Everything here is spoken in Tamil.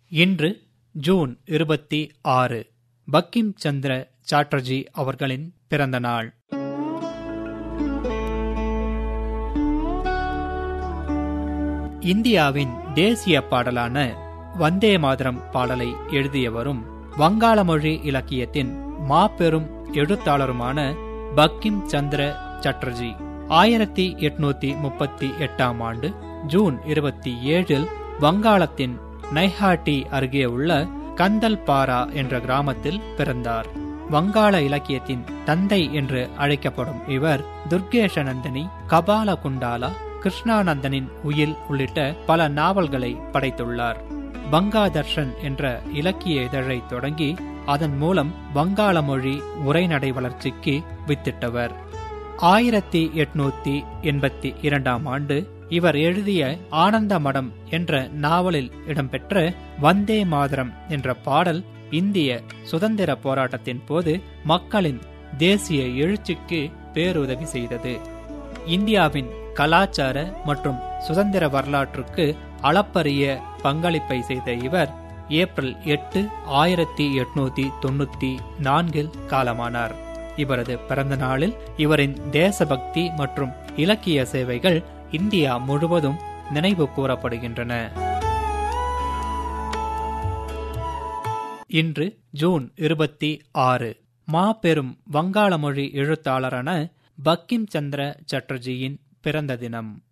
இன்று ஜூன் இருபத்தி ஆறு பக்கிம் சந்திர சாட்டர்ஜி அவர்களின் பிறந்த நாள் இந்தியாவின் தேசிய பாடலான வந்தே மாதரம் பாடலை எழுதியவரும் வங்காள மொழி இலக்கியத்தின் மாபெரும் எழுத்தாளருமான பக்கிம் சந்திர சட்டர்ஜி ஆயிரத்தி எட்நூத்தி முப்பத்தி எட்டாம் ஆண்டு ஜூன் இருபத்தி ஏழில் வங்காளத்தின் நைஹாட்டி அருகே உள்ள கந்தல்பாரா என்ற கிராமத்தில் பிறந்தார் வங்காள இலக்கியத்தின் தந்தை என்று அழைக்கப்படும் இவர் துர்கேஷநந்தினி கபால குண்டாலா கிருஷ்ணானந்தனின் உயில் உள்ளிட்ட பல நாவல்களை படைத்துள்ளார் பங்காதர்ஷன் என்ற இலக்கிய இதழை தொடங்கி அதன் மூலம் வங்காள மொழி உரைநடை வளர்ச்சிக்கு வித்திட்டவர் ஆயிரத்தி எட்நூத்தி எண்பத்தி இரண்டாம் ஆண்டு இவர் எழுதிய ஆனந்த மடம் என்ற நாவலில் இடம்பெற்ற வந்தே மாதரம் என்ற பாடல் இந்திய சுதந்திர போராட்டத்தின் போது மக்களின் தேசிய எழுச்சிக்கு பேருதவி செய்தது இந்தியாவின் கலாச்சார மற்றும் சுதந்திர வரலாற்றுக்கு அளப்பரிய பங்களிப்பை செய்த இவர் ஏப்ரல் எட்டு ஆயிரத்தி எட்நூத்தி தொண்ணூத்தி நான்கில் காலமானார் இவரது பிறந்த நாளில் இவரின் தேசபக்தி மற்றும் இலக்கிய சேவைகள் இந்தியா முழுவதும் நினைவு கூறப்படுகின்றன இன்று ஜூன் இருபத்தி ஆறு மாபெரும் வங்காள மொழி எழுத்தாளரான பக்கிம் சந்திர சட்டர்ஜியின் பிறந்த தினம்